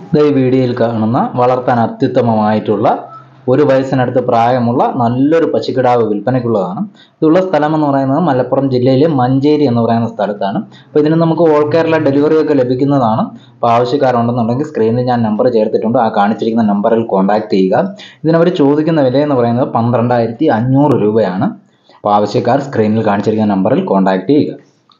ദേ ഈ വീഡിയോയിൽ കാണുന്ന വളർത്താൻ അത്യുത്തമമായിട്ടുള്ള ഒരു വയസ്സിനടുത്ത് പ്രായമുള്ള നല്ലൊരു പശുക്കിടാവ് വിൽപ്പനയ്ക്കുള്ളതാണ് ഇതുള്ള സ്ഥലം എന്ന് പറയുന്നത് മലപ്പുറം ജില്ലയിലെ മഞ്ചേരി എന്ന് പറയുന്ന സ്ഥലത്താണ് അപ്പോൾ ഇതിന് നമുക്ക് ഓൾ കേരള ഡെലിവറി ഒക്കെ ലഭിക്കുന്നതാണ് അപ്പോൾ ആവശ്യക്കാരുണ്ടെന്നുണ്ടെങ്കിൽ സ്ക്രീനിൽ ഞാൻ നമ്പർ ചേർത്തിട്ടുണ്ട് ആ കാണിച്ചിരിക്കുന്ന നമ്പറിൽ കോൺടാക്ട് ചെയ്യുക ഇതിനവർ ചോദിക്കുന്ന വില എന്ന് പറയുന്നത് പന്ത്രണ്ടായിരത്തി അഞ്ഞൂറ് രൂപയാണ് അപ്പോൾ ആവശ്യക്കാർ സ്ക്രീനിൽ കാണിച്ചിരിക്കുന്ന നമ്പറിൽ കോൺടാക്ട് ചെയ്യുക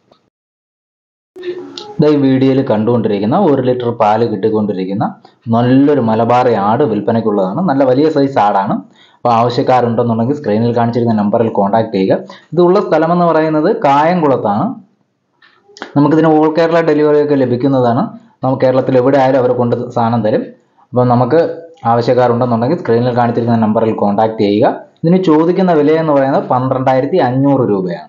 ദാ ഈ വീഡിയോയിൽ കണ്ടുകൊണ്ടിരിക്കുന്ന ഒരു ലിറ്റർ പാല് കിട്ടിക്കൊണ്ടിരിക്കുന്ന നല്ലൊരു മലബാറി ആട് വിൽപ്പനയ്ക്കുള്ളതാണ് നല്ല വലിയ സൈസ് ആടാണ് അപ്പോൾ ആവശ്യക്കാരുണ്ടെന്നുണ്ടെങ്കിൽ സ്ക്രീനിൽ കാണിച്ചിരിക്കുന്ന നമ്പറിൽ കോൺടാക്ട് ചെയ്യുക ഇതുള്ള സ്ഥലമെന്ന് പറയുന്നത് കായംകുളത്താണ് നമുക്കിതിന് ഓൾ കേരള ഡെലിവറി ഒക്കെ ലഭിക്കുന്നതാണ് നമുക്ക് കേരളത്തിൽ എവിടെ ആയാലും അവർ കൊണ്ട് സാധനം തരും അപ്പോൾ നമുക്ക് ആവശ്യക്കാരുണ്ടെന്നുണ്ടെങ്കിൽ സ്ക്രീനിൽ കാണിച്ചിരിക്കുന്ന നമ്പറിൽ കോൺടാക്ട് ചെയ്യുക ഇതിന് ചോദിക്കുന്ന വില എന്ന് പറയുന്നത് പന്ത്രണ്ടായിരത്തി അഞ്ഞൂറ് രൂപയാണ്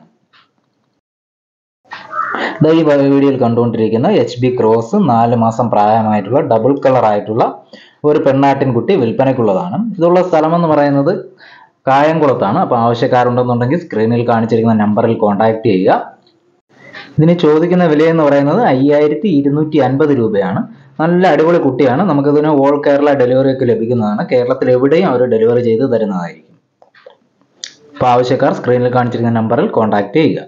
ദാ ഈ വീഡിയോയിൽ കണ്ടുകൊണ്ടിരിക്കുന്ന എച്ച് ബി ക്രോസ് നാല് മാസം പ്രായമായിട്ടുള്ള ഡബിൾ കളർ ആയിട്ടുള്ള ഒരു പെണ്ണാട്ടിൻകുട്ടി വിൽപ്പനയ്ക്കുള്ളതാണ് ഇതുള്ള സ്ഥലമെന്ന് പറയുന്നത് കായംകുളത്താണ് അപ്പോൾ ആവശ്യക്കാരുണ്ടെന്നുണ്ടെങ്കിൽ സ്ക്രീനിൽ കാണിച്ചിരിക്കുന്ന നമ്പറിൽ കോൺടാക്ട് ചെയ്യുക ഇതിന് ചോദിക്കുന്ന വില എന്ന് പറയുന്നത് അയ്യായിരത്തി ഇരുന്നൂറ്റി അൻപത് രൂപയാണ് നല്ല അടിപൊളി കുട്ടിയാണ് നമുക്കിതിന് ഓൾ കേരള ഡെലിവറി ഒക്കെ ലഭിക്കുന്നതാണ് കേരളത്തിൽ എവിടെയും അവർ ഡെലിവറി ചെയ്ത് തരുന്നതായിരിക്കും അപ്പോൾ ആവശ്യക്കാർ സ്ക്രീനിൽ കാണിച്ചിരിക്കുന്ന നമ്പറിൽ കോൺടാക്ട് ചെയ്യുക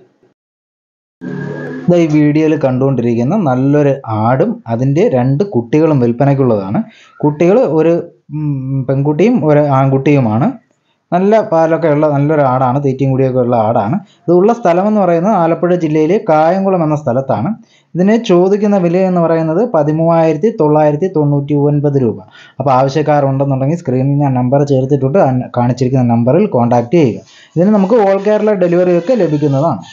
ദാ ഈ വീഡിയോയിൽ കണ്ടുകൊണ്ടിരിക്കുന്ന നല്ലൊരു ആടും അതിൻ്റെ രണ്ട് കുട്ടികളും വിൽപ്പനയ്ക്കുള്ളതാണ് കുട്ടികൾ ഒരു ഉം, പെൺകുട്ടിയും ഒരു ആൺകുട്ടിയുമാണ് നല്ല പാലൊക്കെ ഉള്ള നല്ലൊരു ആടാണ് തീറ്റയും കൂടിയൊക്കെ ഉള്ള ആടാണ് ഇതുള്ള സ്ഥലമെന്ന് പറയുന്നത് ആലപ്പുഴ ജില്ലയിലെ കായംകുളം എന്ന സ്ഥലത്താണ് ഇതിന് ചോദിക്കുന്ന വില എന്ന് പറയുന്നത് പതിമൂവായിരത്തി തൊള്ളായിരത്തി തൊണ്ണൂറ്റി ഒൻപത് രൂപ അപ്പോൾ ആവശ്യക്കാരുണ്ടെന്നുണ്ടെങ്കിൽ സ്ക്രീനിൽ ഞാൻ നമ്പർ ചേർത്തിട്ടുണ്ട് ആ കാണിച്ചിരിക്കുന്ന നമ്പറിൽ കോൺടാക്ട് ചെയ്യുക ഇതിന് നമുക്ക് ഓൾ കേരള ഡെലിവറി ഒക്കെ ലഭിക്കുന്നതാണ്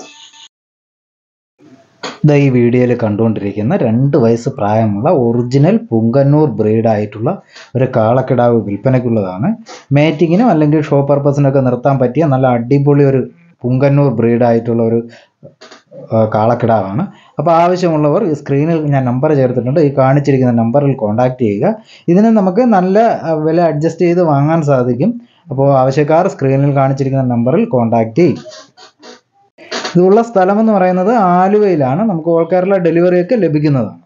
ദാ ഈ വീഡിയോയിൽ കണ്ടുകൊണ്ടിരിക്കുന്ന രണ്ട് വയസ്സ് പ്രായമുള്ള ഒറിജിനൽ പുങ്കന്നൂർ ബ്രീഡ് ആയിട്ടുള്ള ഒരു കാളക്കിടാവ് വിൽപ്പനയ്ക്കുള്ളതാണ് മേറ്റിങ്ങിനും അല്ലെങ്കിൽ ഷോ പർപ്പസിനൊക്കെ നിർത്താൻ പറ്റിയ നല്ല അടിപൊളി ഒരു പുങ്കന്നൂർ ബ്രീഡ് ആയിട്ടുള്ള ഒരു ആ, കാളക്കിടാവാണ് അപ്പോൾ ആവശ്യമുള്ളവർ ഈ സ്ക്രീനിൽ ഞാൻ നമ്പർ ചേർത്തിട്ടുണ്ട് ഈ കാണിച്ചിരിക്കുന്ന നമ്പറിൽ കോൺടാക്ട് ചെയ്യുക ഇതിന് നമുക്ക് നല്ല ആ, വില അഡ്ജസ്റ്റ് ചെയ്ത് വാങ്ങാൻ സാധിക്കും അപ്പോൾ ആവശ്യക്കാർ സ്ക്രീനിൽ കാണിച്ചിരിക്കുന്ന നമ്പറിൽ കോൺടാക്ട് ചെയ്യും ഇതുള്ള സ്ഥലം എന്ന് പറയുന്നത് ആലുവയിലാണ് നമുക്ക് ഓൾ കേരള ഡെലിവറി ഒക്കെ ലഭിക്കുന്നതാണ്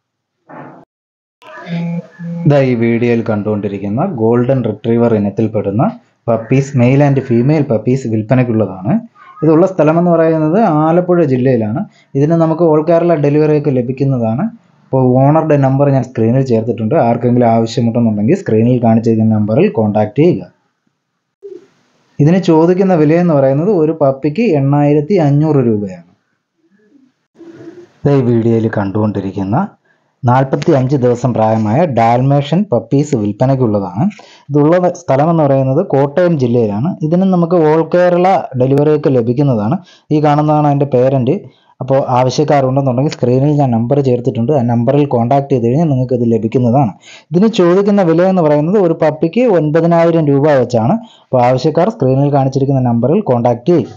ഇതാ ഈ വീഡിയോയിൽ കണ്ടുകൊണ്ടിരിക്കുന്ന ഗോൾഡൻ റിട്രീവർ ഇനത്തിൽപ്പെടുന്ന puppies male and female puppies വിൽപ്പനയ്ക്കുള്ളതാണ് ഇതുള്ള സ്ഥലം എന്ന് പറയുന്നത് ആലപ്പുഴ ജില്ലയിലാണ് ഇതിന് നമുക്ക് ഓൾ കേരള ഡെലിവറി ഒക്കെ ലഭിക്കുന്നതാണ് അപ്പോൾ ഓണറുടെ നമ്പർ ഞാൻ സ്ക്രീനിൽ ചേർത്തിട്ടുണ്ട് ആർക്കെങ്കിലും ആവശ്യമുണ്ടെന്നുണ്ടെങ്കിൽ സ്ക്രീനിൽ കാണിച്ചിരിക്കുന്ന നമ്പറിൽ കോൺടാക്ട് ചെയ്യുക ഇതിന് ചോദിക്കുന്ന വില എന്ന് പറയുന്നത് ഒരു പപ്പിക്ക് എണ്ണായിരത്തി അഞ്ഞൂറ് രൂപയാണ് ദേ ഈ വീഡിയോയിൽ കണ്ടുകൊണ്ടിരിക്കുന്ന നാൽപ്പത്തി അഞ്ച് ദിവസം പ്രായമായ ഡാൽമേഷൻ പപ്പീസ് വിൽപ്പനയ്ക്കുള്ളതാണ് ഇതുള്ള സ്ഥലം എന്ന് പറയുന്നത് കോട്ടയം ജില്ലയിലാണ് ഇതിന് നമുക്ക് ഓൾ കേരള ഡെലിവറി ഒക്കെ ലഭിക്കുന്നതാണ് ഈ കാണുന്നതാണ് അതിൻ്റെ പേരൻറ്റ് അപ്പോൾ ആവശ്യക്കാരുണ്ടെന്നുണ്ടെങ്കിൽ സ്ക്രീനിൽ ഞാൻ നമ്പർ ചേർത്തിട്ടുണ്ട് ആ നമ്പറിൽ കോൺടാക്ട് ചെയ്ത് കഴിഞ്ഞാൽ നിങ്ങൾക്ക് ഇത് ലഭിക്കുന്നതാണ് ഇതിന് ചോദിക്കുന്ന വില എന്ന് പറയുന്നത് ഒരു പപ്പിക്ക് ഒൻപതിനായിരം രൂപ വെച്ചാണ് അപ്പോൾ ആവശ്യക്കാർ സ്ക്രീനിൽ കാണിച്ചിരിക്കുന്ന നമ്പറിൽ കോൺടാക്ട് ചെയ്യും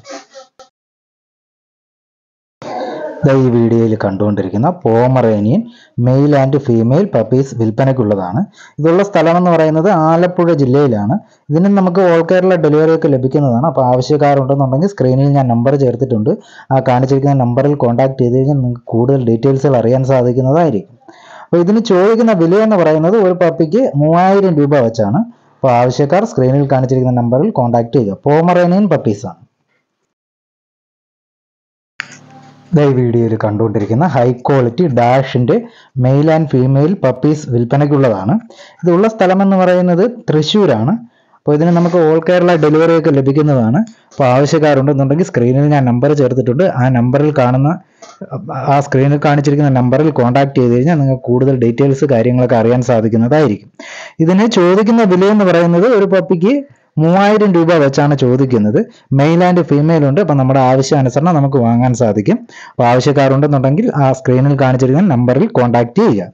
ദാ ഈ വീഡിയോയിൽ കണ്ടുകൊണ്ടിരിക്കുന്ന Pomeranian male and female puppies വിൽപ്പനയ്ക്കുള്ളതാണ് ഇതുള്ള സ്ഥലം എന്ന് പറയുന്നത് ആലപ്പുഴ ജില്ലയിലാണ് ഇതിന് നമുക്ക് ഓൾ കേരള ഡെലിവറി ഒക്കെ ലഭിക്കുന്നതാണ് അപ്പോൾ ആവശ്യക്കാരുണ്ടെന്നുണ്ടെങ്കിൽ സ്ക്രീനിൽ ഞാൻ നമ്പർ ചേർത്തിട്ടുണ്ട് ആ കാണിച്ചിരിക്കുന്ന നമ്പറിൽ കോൺടാക്ട് ചെയ്ത് കഴിഞ്ഞാൽ നിങ്ങൾക്ക് കൂടുതൽ ഡീറ്റെയിൽസുകൾ അറിയാൻ സാധിക്കുന്നതായിരിക്കും അപ്പോൾ ഇതിന് ചോദിക്കുന്ന വില എന്ന് പറയുന്നത് ഒരു പപ്പിക്ക് മൂവായിരം രൂപ വെച്ചാണ് അപ്പോൾ ആവശ്യക്കാർ സ്ക്രീനിൽ കാണിച്ചിരിക്കുന്ന നമ്പറിൽ കോൺടാക്ട് ചെയ്യുക പോമറേനിയൻ പപ്പീസാണ് ദാ ഈ വീഡിയോയിൽ കണ്ടുകൊണ്ടിരിക്കുന്ന ഹൈ ക്വാളിറ്റി ഡാഷിൻ്റെ മെയിൽ ആൻഡ് ഫീമെയിൽ പപ്പീസ് വിൽപ്പനയ്ക്കുള്ളതാണ് ഇതുള്ള സ്ഥലം എന്ന് പറയുന്നത് തൃശ്ശൂരാണ് അപ്പോൾ ഇതിന് നമുക്ക് ഓൾ കേരള ഡെലിവറി ഒക്കെ ലഭിക്കുന്നതാണ് അപ്പോൾ ആവശ്യക്കാരുണ്ടെന്നുണ്ടെങ്കിൽ സ്ക്രീനിൽ ഞാൻ നമ്പർ ചേർത്തിട്ടുണ്ട് ആ നമ്പറിൽ കാണുന്ന ആ സ്ക്രീനിൽ കാണിച്ചിരിക്കുന്ന നമ്പറിൽ കോൺടാക്ട് ചെയ്ത് കഴിഞ്ഞാൽ നിങ്ങൾക്ക് കൂടുതൽ ഡീറ്റെയിൽസ് കാര്യങ്ങളൊക്കെ അറിയാൻ സാധിക്കുന്നതായിരിക്കും ഇതിന് ചോദിക്കുന്ന വില എന്ന് പറയുന്നത് ഒരു പപ്പിക്ക് മൂവായിരം രൂപ വെച്ചാണ് ചോദിക്കുന്നത് മെയിൽ ആൻഡ് ഫീമെയിൽ ഉണ്ട് അപ്പം നമ്മുടെ ആവശ്യാനുസരണം നമുക്ക് വാങ്ങാൻ സാധിക്കും അപ്പോൾ ആവശ്യക്കാരുണ്ടെന്നുണ്ടെങ്കിൽ ആ സ്ക്രീനിൽ കാണിച്ചിരിക്കുന്ന നമ്പറിൽ കോൺടാക്ട് ചെയ്യുക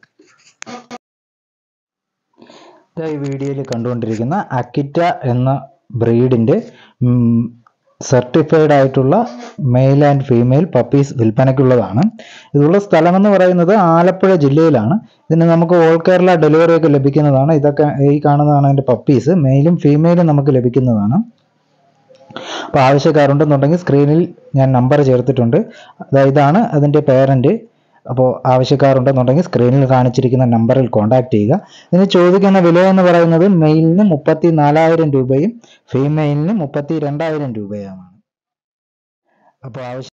ദാ ഈ വീഡിയോയിൽ കണ്ടുകൊണ്ടിരിക്കുന്ന അക്കിറ്റ എന്ന ബ്രീഡിൻ്റെ സർട്ടിഫൈഡ് ആയിട്ടുള്ള മെയിൽ ആൻഡ് ഫീമെയിൽ പപ്പീസ് വിൽപ്പനയ്ക്കുള്ളതാണ് ഇതുള്ള സ്ഥലമെന്ന് പറയുന്നത് ആലപ്പുഴ ജില്ലയിലാണ് ഇതിന് നമുക്ക് ഓൾ കേരള ഡെലിവറി ഒക്കെ ലഭിക്കുന്നതാണ് ഇതൊക്കെ ഈ കാണുന്നതാണ് അതിൻ്റെ പപ്പീസ് മെയിലും ഫീമെയിലും നമുക്ക് ലഭിക്കുന്നതാണ് അപ്പോൾ ആവശ്യക്കാരുണ്ടെന്നുണ്ടെങ്കിൽ സ്ക്രീനിൽ ഞാൻ നമ്പർ ചേർത്തിട്ടുണ്ട് അതായത് ഇതാണ് അതിൻ്റെ പേരൻറ്റ് അപ്പോൾ ആവശ്യക്കാരുണ്ടെന്നുണ്ടെങ്കിൽ സ്ക്രീനിൽ കാണിച്ചിരിക്കുന്ന നമ്പറിൽ കോൺടാക്ട് ചെയ്യുക ഇതിന് ചോദിക്കുന്ന വില എന്ന് പറയുന്നത് മെയിലിന് മുപ്പത്തി നാലായിരം രൂപയും ഫീമെയിലിന് മുപ്പത്തി രണ്ടായിരം രൂപയുമാണ് അപ്പോൾ ആവശ്യം